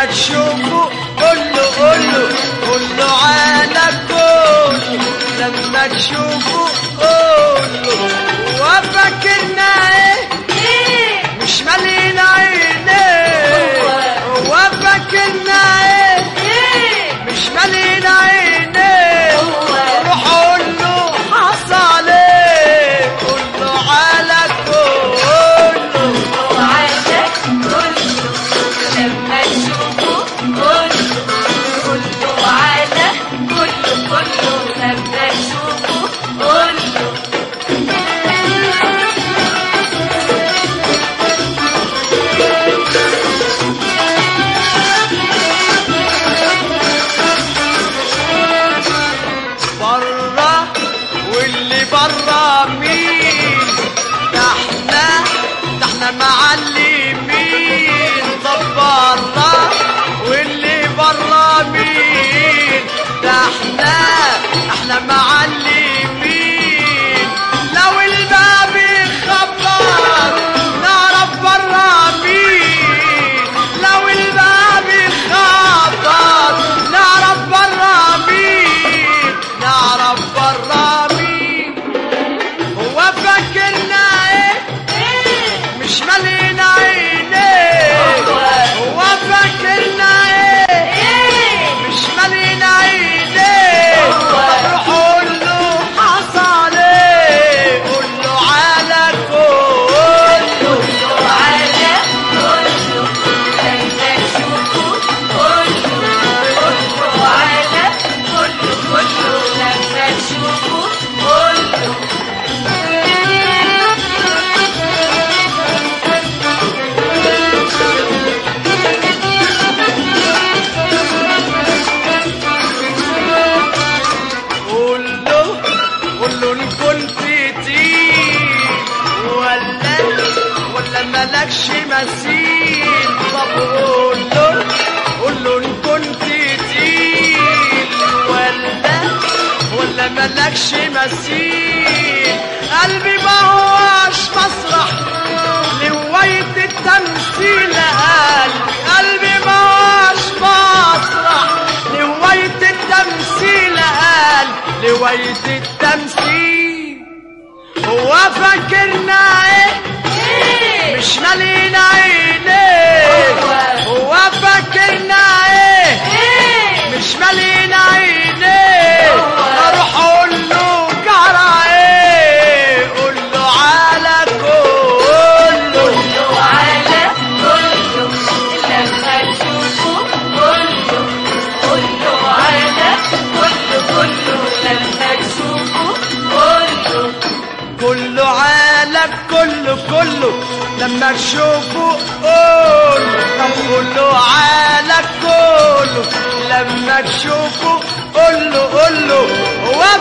تشوفه قول له قول له قول له على كل لما تشوفه قول له وفاكرنا ايه مش مالين عينيه وفاكرنا ايه مش مالين عينيه روح قول له حصل ايه قول له على كل وعاشق كله لما تشوفه كله كله على كله كله لما تشوفه كله برا واللي برا مين ده احنا ده احنا معلمين طب برا واللي برا مين ده احنا احنا معلمين لو الباب يخبر نعرف برا مين لو الباب يخبر نعرف برا مين نعرف برا مين هو فاكرنا ايه مش مالين عينيه هو فاكرنا ايه مش مالين عينيه روح قول له حصل ايه قول له على كله على كله لما تشوفه كله كله على كله كله لما تشوفه كله قول له قول له ان كنت تقيل ولا ولا مالكش مثيل طب قول له قول له ان كنت تقيل ولا ولا مالكش مثيل قلبي ما هوش مسرح لهواية التمثيل قلبي قلبي ما هوش مسرح لهواية التمثيل قال لهواية التمثيل هو فاكرنا ايه مش مالين عينيه هو فاكرنا ايه مش مالين عينيه اروح اقول له جرى ايه قول له على كله وعلى كله لما تشوفه كله كله على كله كله لما تشوفه كله كله عالم كله كله لما تشوفه قول طب كله عالم كله لما تشوفه قول له قول له هو